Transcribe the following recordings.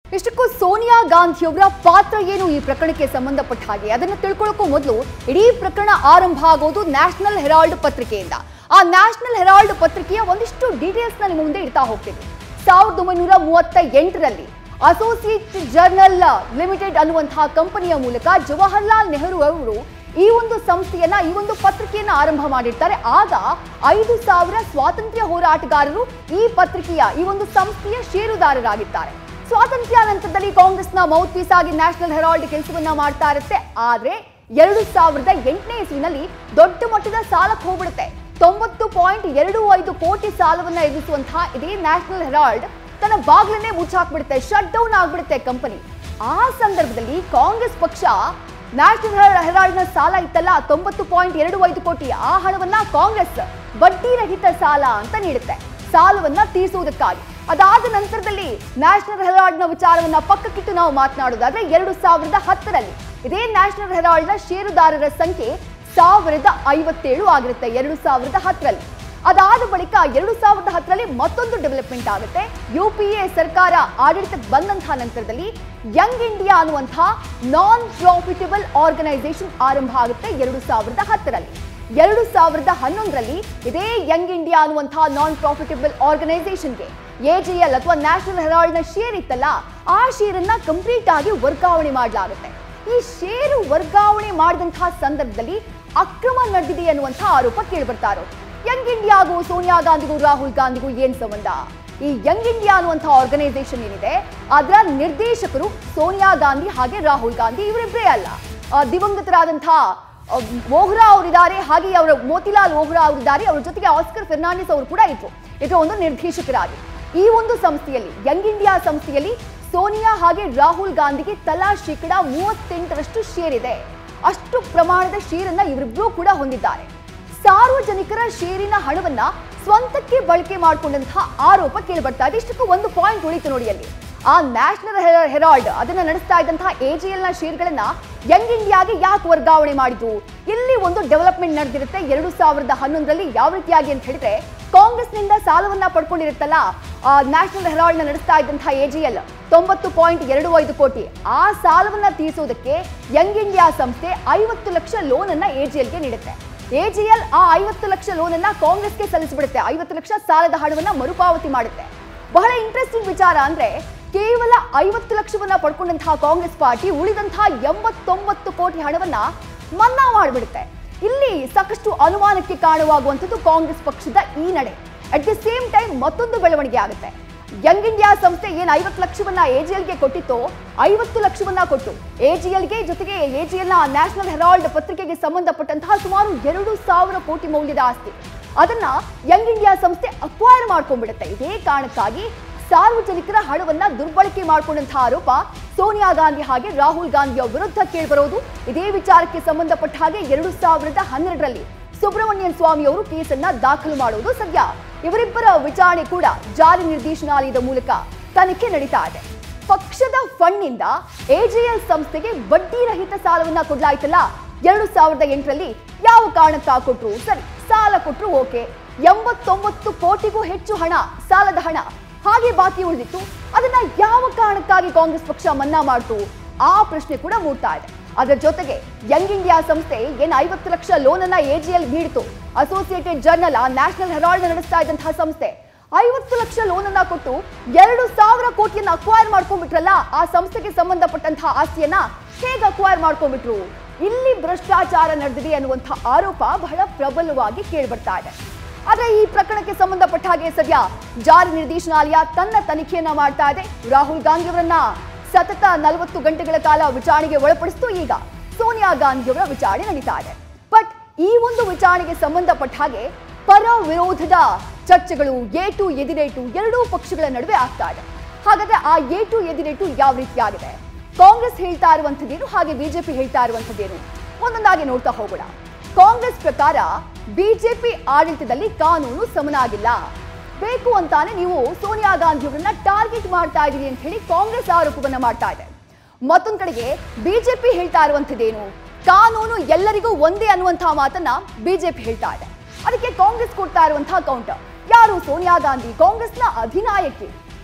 ಇಷ್ಟಕ್ಕೂ ಸೋನಿಯಾ ಗಾಂಧಿಯವರ ಪಾತ್ರ ಏನು ಈ ಪ್ರಕರಣಕ್ಕೆ ಸಂಬಂಧಪಟ್ಟ ಹಾಗೆ ಅದನ್ನು ತಿಳ್ಕೊಳ್ಳೋಕ್ಕೂ ಮೊದಲು ಇಡೀ ಪ್ರಕರಣ ಆರಂಭ ಆಗೋದು ನ್ಯಾಷನಲ್ ಹೆರಾಲ್ಡ್ ಪತ್ರಿಕೆಯಿಂದ ಆ ನ್ಯಾಷನಲ್ ಹೆರಾಲ್ಡ್ ಪತ್ರಿಕೆಯ ಒಂದಿಷ್ಟು ಡೀಟೇಲ್ಸ್ ನಿಮ್ಮ ಮುಂದೆ ಇಡ್ತಾ ಹೋಗ್ತೀನಿ ಸಾವಿರದ ಒಂಬೈನೂರ ಮೂವತ್ತ ಎಂಟರಲ್ಲಿ ಅಸೋಸಿಯೇಟ್ ಜರ್ನಲ್ ಲಿಮಿಟೆಡ್ ಅನ್ನುವಂತಹ ಕಂಪನಿಯ ಮೂಲಕ ಜವಾಹರ್ಲಾಲ್ ನೆಹರು ಅವರು ಈ ಒಂದು ಸಂಸ್ಥೆಯನ್ನ ಈ ಒಂದು ಪತ್ರಿಕೆಯನ್ನ ಆರಂಭ ಮಾಡಿರ್ತಾರೆ ಆಗ ಐದು ಸಾವಿರ ಸ್ವಾತಂತ್ರ್ಯ ಹೋರಾಟಗಾರರು ಈ ಪತ್ರಿಕೆಯ ಈ ಒಂದು ಸಂಸ್ಥೆಯ ಷೇರುದಾರರಾಗಿದ್ದಾರೆ ಸ್ವಾತಂತ್ರ್ಯ ನಂತರದಲ್ಲಿ ಕಾಂಗ್ರೆಸ್ನ ಮೌತ್ ಪೀಸ್ ಆಗಿ ನ್ಯಾಷನಲ್ ಹೆರಾಲ್ಡ್ ಕೆಲಸವನ್ನ ಮಾಡ್ತಾ ಇರುತ್ತೆ ಆದ್ರೆ ಎರಡು ಸಾವಿರದ ಎಂಟನೇ ಇಸ್ವಿನಲ್ಲಿ ದೊಡ್ಡ ಮಟ್ಟದ ಸಾಲಕ್ಕೆ ಹೋಗ್ಬಿಡುತ್ತೆ ತೊಂಬತ್ತು ಪಾಯಿಂಟ್ ಎರಡು ಐದು ಕೋಟಿ ಸಾಲವನ್ನ ಎದುರಿಸುವಂತಹ ಇದೇ ನ್ಯಾಷನಲ್ ಹೆರಾಲ್ಡ್ ತನ್ನ ಬಾಗ್ಲನ್ನೇ ಮುಚ್ಚಾಕ್ಬಿಡುತ್ತೆ ಶಟ್ ಡೌನ್ ಆಗ್ಬಿಡುತ್ತೆ ಕಂಪನಿ ಆ ಸಂದರ್ಭದಲ್ಲಿ ಕಾಂಗ್ರೆಸ್ ಪಕ್ಷ ನ್ಯಾಷನಲ್ ಹೆರಾಲ್ಡ್ನ ಸಾಲ ಇತ್ತಲ್ಲ ತೊಂಬತ್ತು ಪಾಯಿಂಟ್ ಎರಡು ಐದು ಕೋಟಿ ಆ ಹಣವನ್ನ ಕಾಂಗ್ರೆಸ್ ಬಡ್ಡಿ ರಹಿತ ಸಾಲ ಅಂತ ನೀಡುತ್ತೆ ಸಾಲವನ್ನ ತೀರಿಸುವುದಕ್ಕಾಗಿ ಅದಾದ ನಂತರದಲ್ಲಿ ನ್ಯಾಷನಲ್ ಹೆರಾಲ್ಡ್ನ ವಿಚಾರವನ್ನ ಪಕ್ಕಕ್ಕಿಟ್ಟು ನಾವು ಮಾತನಾಡೋದಾದ್ರೆ ಎರಡು ಸಾವಿರದ ಹತ್ತರಲ್ಲಿ ಇದೇ ನ್ಯಾಷನಲ್ ಹೆರಾಲ್ಡ್ನ ಷೇರುದಾರರ ಸಂಖ್ಯೆ ಸಾವಿರದ ಐವತ್ತೇಳು ಆಗಿರುತ್ತೆ ಎರಡು ಸಾವಿರದ ಹತ್ತರಲ್ಲಿ ಅದಾದ ಬಳಿಕ ಎರಡು ಸಾವಿರದ ಹತ್ತರಲ್ಲಿ ಮತ್ತೊಂದು ಡೆವಲಪ್ಮೆಂಟ್ ಆಗುತ್ತೆ ಯು ಪಿ ಎ ಸರ್ಕಾರ ಆಡಳಿತಕ್ಕೆ ಬಂದಂತಹ ನಂತರದಲ್ಲಿ ಯಂಗ್ ಇಂಡಿಯಾ ಅನ್ನುವಂತಹ ನಾನ್ ಪ್ರಾಫಿಟಬಲ್ ಆರ್ಗನೈಸೇಷನ್ ಆರಂಭ ಆಗುತ್ತೆ ಎರಡು ಸಾವಿರದ ಹತ್ತರಲ್ಲಿ ಎರಡು ಸಾವಿರದ ಹನ್ನೊಂದರಲ್ಲಿ ಇದೇ ಯಂಗ್ ಇಂಡಿಯಾ ಅನ್ನುವಂತಹ ನಾನ್ ಪ್ರಾಫಿಟಬಲ್ ಆರ್ಗನೈಸೇಷನ್ಗೆ ಎಜಿಎಲ್ ಅಥವಾ ನ್ಯಾಷನಲ್ ಹೆರಾಲ್ಡ್ನ ಶೇರ್ ಇತ್ತಲ್ಲ ಆ ಶೇರನ್ನ ಕಂಪ್ಲೀಟ್ ಆಗಿ ವರ್ಗಾವಣೆ ಮಾಡಲಾಗುತ್ತೆ ಈ ಷೇರು ವರ್ಗಾವಣೆ ಮಾಡಿದಂತಹ ಸಂದರ್ಭದಲ್ಲಿ ಅಕ್ರಮ ನಡೆದಿದೆ ಅನ್ನುವಂತಹ ಆರೋಪ ಕೇಳಿಬರ್ತಾ ಇರೋದು ಯಂಗ್ ಇಂಡಿಯಾಗೂ ಸೋನಿಯಾ ಗಾಂಧಿಗೂ ರಾಹುಲ್ ಗಾಂಧಿಗೂ ಏನ್ ಸಂಬಂಧ ಈ ಯಂಗ್ ಇಂಡಿಯಾ ಅನ್ನುವಂತಹ ಆರ್ಗನೈಸೇಷನ್ ಏನಿದೆ ಅದರ ನಿರ್ದೇಶಕರು ಸೋನಿಯಾ ಗಾಂಧಿ ಹಾಗೆ ರಾಹುಲ್ ಗಾಂಧಿ ಇವರಿಬ್ಬರೇ ಅಲ್ಲ ಆ, ದಿವಂಗತರಾದಂತಹ ಆ, ವೋಹ್ರಾ ಅವರಿದ್ದಾರೆ ಹಾಗೆ ಅವರ ಮೋತಿಲಾಲ್ ವೋಹ್ರಾ ಅವರಿದ್ದಾರೆ ಅವರ ಜೊತೆಗೆ ಆಸ್ಕರ್ ಫೆರ್ನಾಂಡಿಸ್ ಅವರು ಕೂಡ ಇದ್ರು ಇದರ ಒಂದು ನಿರ್ದೇಶಕರಾಗಿ ಈ ಒಂದು ಸಂಸ್ಥೆಯಲ್ಲಿ ಯಂಗ್ ಇಂಡಿಯಾ ಸಂಸ್ಥೆಯಲ್ಲಿ ಸೋನಿಯಾ ಹಾಗೆ ರಾಹುಲ್ ಗಾಂಧಿಗೆ ತಲಾ ಶೇಕಡ ಮೂವತ್ತೆಂಟರಷ್ಟು ಶೇರ್ ಇದೆ ಅಷ್ಟು ಪ್ರಮಾಣದ ಶೇರನ್ನ ಇವರಿಬ್ಬರೂ ಕೂಡ ಹೊಂದಿದ್ದಾರೆ ಸಾರ್ವಜನಿಕರ ಷೇರಿನ ಹಣವನ್ನ ಸ್ವಂತಕ್ಕೆ ಬಳಕೆ ಮಾಡಿಕೊಂಡಂತಹ ಆರೋಪ ಕೇಳಿಬರ್ತಾ ಇದೆ ಇಷ್ಟಕ್ಕೂ ಒಂದು ಪಾಯಿಂಟ್ ಉಳಿತು ನೋಡಿ ಅಲ್ಲಿ ಆ ನ್ಯಾಷನಲ್ ಹೆರಾಲ್ಡ್ ಅದನ್ನ ನಡೆಸ್ತಾ ಇದ್ದಂತಹ ಎಜಿಎಲ್ ನ ಶೇರ್ಗಳನ್ನ ಯಂಗ್ ಇಂಡಿಯಾಗೆ ಯಾಕೆ ವರ್ಗಾವಣೆ ಮಾಡಿದ್ರು ಇಲ್ಲಿ ಒಂದು ಡೆವಲಪ್ಮೆಂಟ್ ನಡೆದಿರುತ್ತೆ ಎರಡು ಸಾವಿರದ ಹನ್ನೊಂದರಲ್ಲಿ ಯಾವ ರೀತಿಯಾಗಿ ಅಂತ ಹೇಳಿದ್ರೆ ಕಾಂಗ್ರೆಸ್ನಿಂದ ಸಾಲವನ್ನ ಪಡ್ಕೊಂಡಿರುತ್ತಲ್ಲ ಆ ನ್ಯಾಷನಲ್ ಹೆರಾಲ್ಡ್ ನ ನಡೆಸ್ತಾ ಇದ್ದಂತಹ ಎಜಿಎಲ್ ತೊಂಬತ್ತು ಪಾಯಿಂಟ್ ಎರಡು ಐದು ಕೋಟಿ ಆ ಸಾಲವನ್ನ ತೀರಿಸೋದಕ್ಕೆ ಯಂಗ್ ಇಂಡಿಯಾ ಸಂಸ್ಥೆ ಐವತ್ತು ಲಕ್ಷ ಲೋನ್ ಅನ್ನ ಎಜಿಎಲ್ಗೆ ನೀಡುತ್ತೆ ಎಜಿಎಲ್ ಆ ಐವತ್ತು ಲಕ್ಷ ಲೋನ್ ಅನ್ನ ಕಾಂಗ್ರೆಸ್ಗೆ ಸಲ್ಲಿಸಿಬಿಡುತ್ತೆ ಐವತ್ತು ಲಕ್ಷ ಸಾಲದ ಹಣವನ್ನ ಮರುಪಾವತಿ ಮಾಡುತ್ತೆ ಬಹಳ ಇಂಟ್ರೆಸ್ಟಿಂಗ್ ವಿಚಾರ ಅಂದ್ರೆ ಕೇವಲ ಐವತ್ತು ಲಕ್ಷವನ್ನ ಪಡ್ಕೊಂಡಂತಹ ಕಾಂಗ್ರೆಸ್ ಪಾರ್ಟಿ ಉಳಿದಂತಹ ಎಂಬತ್ತೊಂಬತ್ತು ಕೋಟಿ ಹಣವನ್ನ ಮನ್ನಾ ಮಾಡಿಬಿಡುತ್ತೆ ಇಲ್ಲಿ ಸಾಕಷ್ಟು ಅನುಮಾನಕ್ಕೆ ಕಾರಣವಾಗುವಂಥದ್ದು ಕಾಂಗ್ರೆಸ್ ಪಕ್ಷದ ಈ ನಡೆ ಅಟ್ ದಿ ಸೇಮ್ ಟೈಮ್ ಮತ್ತೊಂದು ಬೆಳವಣಿಗೆ ಆಗುತ್ತೆ ಯಂಗ್ ಇಂಡಿಯಾ ಸಂಸ್ಥೆ ಏನು ಐವತ್ತು ಲಕ್ಷವನ್ನ ಎಜಿಎಲ್ಗೆ ಕೊಟ್ಟಿತ್ತೋ ಐವತ್ತು ಲಕ್ಷವನ್ನ ಕೊಟ್ಟು ಎಜಿಎಲ್ಗೆ ಜೊತೆಗೆ ಎಜಿಎಲ್ನ ನ್ಯಾಷನಲ್ ಹೆರಾಲ್ಡ್ ಪತ್ರಿಕೆಗೆ ಸಂಬಂಧಪಟ್ಟಂತಹ ಸುಮಾರು ಎರಡು ಸಾವಿರ ಕೋಟಿ ಮೌಲ್ಯದ ಆಸ್ತಿ ಅದನ್ನ ಯಂಗ್ ಇಂಡಿಯಾ ಸಂಸ್ಥೆ ಅಕ್ವೈರ್ ಮಾಡ್ಕೊಂಡ್ಬಿಡುತ್ತೆ ಇದೇ ಕಾರಣಕ್ಕಾಗಿ ಸಾರ್ವಜನಿಕರ ಹಣವನ್ನ ದುರ್ಬಳಕೆ ಮಾಡಿಕೊಂಡಂತಹ ಆರೋಪ ಸೋನಿಯಾ ಗಾಂಧಿ ಹಾಗೆ ರಾಹುಲ್ ಗಾಂಧಿಯ ವಿರುದ್ಧ ಕೇಳಿಬರೋದು ಇದೇ ವಿಚಾರಕ್ಕೆ ಸಂಬಂಧಪಟ್ಟ ಹಾಗೆ ಎರಡು ಸಾವಿರದ ಹನ್ನೆರಡರಲ್ಲಿ ಸುಬ್ರಹ್ಮಣ್ಯನ್ ಸ್ವಾಮಿ ಅವರು ಕೇಸನ್ನ ದಾಖಲು ಮಾಡುವುದು ಸದ್ಯ ಇವರಿಬ್ಬರ ವಿಚಾರಣೆ ಕೂಡ ಜಾರಿ ನಿರ್ದೇಶನಾಲಯದ ಮೂಲಕ ತನಿಖೆ ನಡೀತಾ ಇದೆ ಪಕ್ಷದ ಫಂಡ್ನಿಂದ ಎಜಿಎಲ್ ಸಂಸ್ಥೆಗೆ ಬಡ್ಡಿ ರಹಿತ ಸಾಲವನ್ನ ಕೊಡ್ಲಾಯ್ತಲ್ಲ ಎರಡು ಸಾವಿರದ ಎಂಟರಲ್ಲಿ ಯಾವ ಕಾರಣಕ್ಕ ಕೊಟ್ರು ಸರಿ ಸಾಲ ಕೊಟ್ರು ಓಕೆ ಎಂಬತ್ತೊಂಬತ್ತು ಕೋಟಿಗೂ ಹೆಚ್ಚು ಹಣ ಸಾಲದ ಹಣ ಹಾಗೆ ಬಾಕಿ ಉಳಿದಿತ್ತು ಅದನ್ನ ಯಾವ ಕಾರಣಕ್ಕಾಗಿ ಕಾಂಗ್ರೆಸ್ ಪಕ್ಷ ಮನ್ನಾ ಮಾಡ್ತು ಆ ಪ್ರಶ್ನೆ ಕೂಡ ಮೂಡ್ತಾ ಇದೆ ಅದರ ಜೊತೆಗೆ ಯಂಗ್ ಇಂಡಿಯಾ ಸಂಸ್ಥೆ ಏನ್ ಐವತ್ತು ಲಕ್ಷ ಲೋನ್ ಅನ್ನ ಎಜಿಎಲ್ ನೀಡಿತು ಅಸೋಸಿಯೇಟೆಡ್ ಜರ್ನಲ್ ಆ ನ್ಯಾಷನಲ್ ಹೆರಾಲ್ಡ್ ನಡೆಸ್ತಾ ಇದ್ದಂತಹ ಸಂಸ್ಥೆ ಐವತ್ತು ಲಕ್ಷ ಲೋನ್ ಅನ್ನ ಕೊಟ್ಟು ಎರಡು ಸಾವಿರ ಕೋಟಿಯನ್ನ ಅಕ್ವೈರ್ ಮಾಡ್ಕೊಂಡ್ಬಿಟ್ರಲ್ಲ ಆ ಸಂಸ್ಥೆಗೆ ಸಂಬಂಧಪಟ್ಟಂತಹ ಆಸ್ತಿಯನ್ನ ಹೇಗೆ ಅಕ್ವೈರ್ ಮಾಡ್ಕೊಂಡ್ಬಿಟ್ರು ಇಲ್ಲಿ ಭ್ರಷ್ಟಾಚಾರ ನಡೆದಿದೆ ಅನ್ನುವಂತಹ ಆರೋಪ ಬಹಳ ಪ್ರಬಲವಾಗಿ ಕೇಳಿಬರ್ತಾ ಇದೆ ಆದ್ರೆ ಈ ಪ್ರಕರಣಕ್ಕೆ ಸಂಬಂಧಪಟ್ಟ ಹಾಗೆ ಸದ್ಯ ಜಾರಿ ನಿರ್ದೇಶನಾಲಯ ತನ್ನ ತನಿಖೆಯನ್ನ ಮಾಡ್ತಾ ಇದೆ ರಾಹುಲ್ ಗಾಂಧಿ ಅವರನ್ನ ಸತತ ನಲವತ್ತು ಗಂಟೆಗಳ ಕಾಲ ವಿಚಾರಣೆಗೆ ಒಳಪಡಿಸಿತು ಈಗ ಸೋನಿಯಾ ಗಾಂಧಿ ಅವರ ವಿಚಾರಣೆ ನಡೀತಾ ಇದೆ ಬಟ್ ಈ ಒಂದು ವಿಚಾರಣೆಗೆ ಸಂಬಂಧಪಟ್ಟ ಹಾಗೆ ಪರ ವಿರೋಧದ ಚರ್ಚೆಗಳು ಏಟು ಎದಿರೇಟು ಎರಡೂ ಪಕ್ಷಗಳ ನಡುವೆ ಆಗ್ತಾ ಇದೆ ಹಾಗಾದ್ರೆ ಆ ಏಟು ಎದಿರೇಟು ಯಾವ ರೀತಿಯಾಗಿದೆ ಕಾಂಗ್ರೆಸ್ ಹೇಳ್ತಾ ಇರುವಂಥದ್ದೇನು ಹಾಗೆ ಬಿಜೆಪಿ ಹೇಳ್ತಾ ಇರುವಂಥದ್ದೇನು ಒಂದೊಂದಾಗಿ ನೋಡ್ತಾ ಹೋಗೋಣ ಕಾಂಗ್ರೆಸ್ ಪ್ರಕಾರ ಬಿಜೆಪಿ ಆಡಳಿತದಲ್ಲಿ ಕಾನೂನು ಸಮನಾಗಿಲ್ಲ ಬೇಕು ಅಂತಾನೆ ನೀವು ಸೋನಿಯಾ ಗಾಂಧಿ ಅವರನ್ನ ಟಾರ್ಗೆಟ್ ಮಾಡ್ತಾ ಇದೀರಿ ಅಂತ ಹೇಳಿ ಕಾಂಗ್ರೆಸ್ ಆರೋಪವನ್ನ ಮಾಡ್ತಾ ಇದೆ ಮತ್ತೊಂದ್ ಕಡೆಗೆ ಬಿಜೆಪಿ ಹೇಳ್ತಾ ಇರುವಂಥದ್ದೇನು ಕಾನೂನು ಎಲ್ಲರಿಗೂ ಒಂದೇ ಅನ್ನುವಂತಹ ಮಾತನ್ನ ಬಿಜೆಪಿ ಹೇಳ್ತಾ ಇದೆ ಅದಕ್ಕೆ ಕಾಂಗ್ರೆಸ್ ಕೊಡ್ತಾ ಇರುವಂತಹ ಕೌಂಟರ್ ಯಾರು ಸೋನಿಯಾ ಗಾಂಧಿ ಕಾಂಗ್ರೆಸ್ನ ಅಧಿನಾಯಕಿ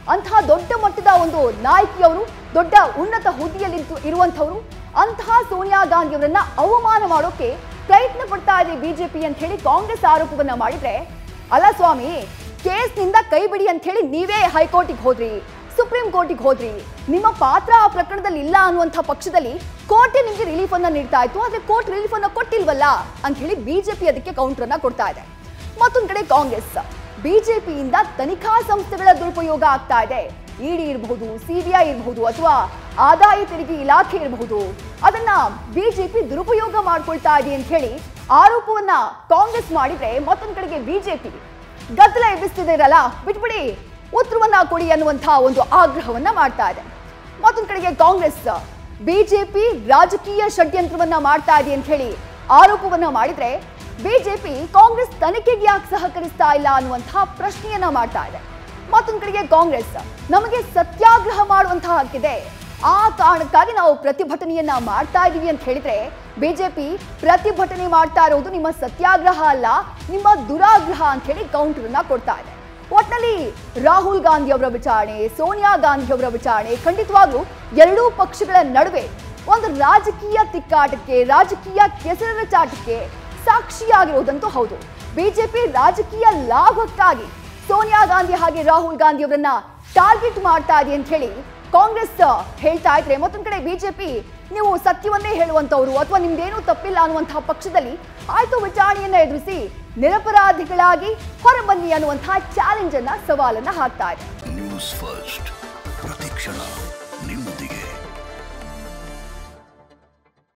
ಅಂತಹ ದೊಡ್ಡ ಮಟ್ಟದ ಒಂದು ನಾಯಕಿಯವರು ದೊಡ್ಡ ಉನ್ನತ ಹುದ್ದೆಯಲ್ಲಿ ಇರುವಂಥವ್ರು ಅಂತಹ ಸೋನಿಯಾ ಗಾಂಧಿ ಅವರನ್ನ ಅವಮಾನ ಮಾಡೋಕೆ ಪ್ರಯತ್ನ ಪಡ್ತಾ ಇದೆ ಬಿಜೆಪಿ ಅಂತ ಹೇಳಿ ಕಾಂಗ್ರೆಸ್ ಆರೋಪವನ್ನ ಮಾಡಿದ್ರೆ ಅಲ್ಲ ಸ್ವಾಮಿ ಕೇಸ್ನಿಂದ ಕೈ ಬಿಡಿ ಅಂತ ಹೇಳಿ ನೀವೇ ಹೈಕೋರ್ಟಿಗೆ ಹೋದ್ರಿ ಸುಪ್ರೀಂ ಕೋರ್ಟಿಗೆ ಹೋದ್ರಿ ನಿಮ್ಮ ಪಾತ್ರ ಆ ಪ್ರಕರಣದಲ್ಲಿ ಇಲ್ಲ ಅನ್ನುವಂಥ ಪಕ್ಷದಲ್ಲಿ ಕೋರ್ಟೇ ನಿಮಗೆ ರಿಲೀಫ್ ಅನ್ನ ನೀಡ್ತಾ ಇತ್ತು ಆದ್ರೆ ಕೋರ್ಟ್ ರಿಲೀಫ್ ಅನ್ನ ಕೊಟ್ಟಿಲ್ವಲ್ಲ ಅಂತ ಹೇಳಿ ಬಿಜೆಪಿ ಅದಕ್ಕೆ ಕೌಂಟರ್ ಅನ್ನ ಕೊಡ್ತಾ ಇದೆ ಮತ್ತೊಂದ್ ಕಡೆ ಕಾಂಗ್ರೆಸ್ ಬಿಜೆಪಿಯಿಂದ ತನಿಖಾ ಸಂಸ್ಥೆಗಳ ದುರುಪಯೋಗ ಆಗ್ತಾ ಇದೆ ಇಡಿ ಇರಬಹುದು ಸಿಬಿಐ ಇರಬಹುದು ಅಥವಾ ಆದಾಯ ತೆರಿಗೆ ಇಲಾಖೆ ಇರಬಹುದು ಅದನ್ನ ಬಿಜೆಪಿ ದುರುಪಯೋಗ ಮಾಡ್ಕೊಳ್ತಾ ಇದೆ ಅಂತ ಹೇಳಿ ಆರೋಪವನ್ನ ಕಾಂಗ್ರೆಸ್ ಮಾಡಿದ್ರೆ ಮತ್ತೊಂದ್ ಕಡೆಗೆ ಬಿಜೆಪಿ ಗದ್ದಲ ಎಬ್ಬಿಸ್ತಿದ್ದೀರಲ್ಲ ಬಿಟ್ಬಿಡಿ ಉತ್ತರವನ್ನ ಕೊಡಿ ಅನ್ನುವಂತಹ ಒಂದು ಆಗ್ರಹವನ್ನ ಮಾಡ್ತಾ ಇದೆ ಮತ್ತೊಂದ್ ಕಡೆಗೆ ಕಾಂಗ್ರೆಸ್ ಬಿಜೆಪಿ ರಾಜಕೀಯ ಷಡ್ಯಂತ್ರವನ್ನ ಮಾಡ್ತಾ ಇದೆ ಅಂತ ಹೇಳಿ ಆರೋಪವನ್ನ ಮಾಡಿದ್ರೆ ಬಿಜೆಪಿ ಕಾಂಗ್ರೆಸ್ ತನಿಖೆಗೆ ಯಾಕೆ ಸಹಕರಿಸ್ತಾ ಇಲ್ಲ ಅನ್ನುವಂತಹ ಪ್ರಶ್ನೆಯನ್ನ ಮಾಡ್ತಾ ಇದೆ ಮತ್ತೊಂದ್ ಕಡೆಗೆ ಕಾಂಗ್ರೆಸ್ ನಮಗೆ ಸತ್ಯಾಗ್ರಹ ಮಾಡುವಂತಹ ಹಕ್ಕಿದೆ ಆ ಕಾರಣಕ್ಕಾಗಿ ನಾವು ಪ್ರತಿಭಟನೆಯನ್ನ ಮಾಡ್ತಾ ಇದೀವಿ ಅಂತ ಹೇಳಿದ್ರೆ ಬಿಜೆಪಿ ಪ್ರತಿಭಟನೆ ಮಾಡ್ತಾ ಇರೋದು ನಿಮ್ಮ ಸತ್ಯಾಗ್ರಹ ಅಲ್ಲ ನಿಮ್ಮ ದುರಾಗ್ರಹ ಅಂತ ಹೇಳಿ ಕೌಂಟರ್ ಅನ್ನ ಕೊಡ್ತಾ ಇದೆ ಒಟ್ನಲ್ಲಿ ರಾಹುಲ್ ಗಾಂಧಿ ಅವರ ವಿಚಾರಣೆ ಸೋನಿಯಾ ಗಾಂಧಿ ಅವರ ವಿಚಾರಣೆ ಖಂಡಿತವಾಗ್ಲೂ ಎರಡೂ ಪಕ್ಷಗಳ ನಡುವೆ ಒಂದು ರಾಜಕೀಯ ತಿಕ್ಕಾಟಕ್ಕೆ ರಾಜಕೀಯ ಕೆಸರಿನ ಚಾಟಕ್ಕೆ ಸಾಕ್ಷಿಯಾಗಿರುವುದಂತೂ ಹೌದು ಬಿಜೆಪಿ ರಾಜಕೀಯ ಲಾಭಕ್ಕಾಗಿ ಸೋನಿಯಾ ಗಾಂಧಿ ಹಾಗೆ ರಾಹುಲ್ ಗಾಂಧಿ ಅವರನ್ನ ಟಾರ್ಗೆಟ್ ಮಾಡ್ತಾ ಇದೆ ಅಂತ ಹೇಳಿ ಕಾಂಗ್ರೆಸ್ ಹೇಳ್ತಾ ಇದ್ರೆ ಮತ್ತೊಂದ್ ಕಡೆ ಬಿಜೆಪಿ ನೀವು ಸತ್ಯವನ್ನೇ ಹೇಳುವಂತವ್ರು ಅಥವಾ ನಿಮ್ದೇನೂ ತಪ್ಪಿಲ್ಲ ಅನ್ನುವಂತಹ ಪಕ್ಷದಲ್ಲಿ ಆಯ್ತು ವಿಚಾರಣೆಯನ್ನ ಎದುರಿಸಿ ನಿರಪರಾಧಿಗಳಾಗಿ ಹೊರಬನ್ನಿ ಅನ್ನುವಂತಹ ಚಾಲೆಂಜ್ ಅನ್ನ ಸವಾಲನ್ನ ಹಾಕ್ತಾ ಇದೆ ನ್ಯೂಸ್ ಫಸ್ಟ್ ಪ್ರತಿಕ್ಷಣ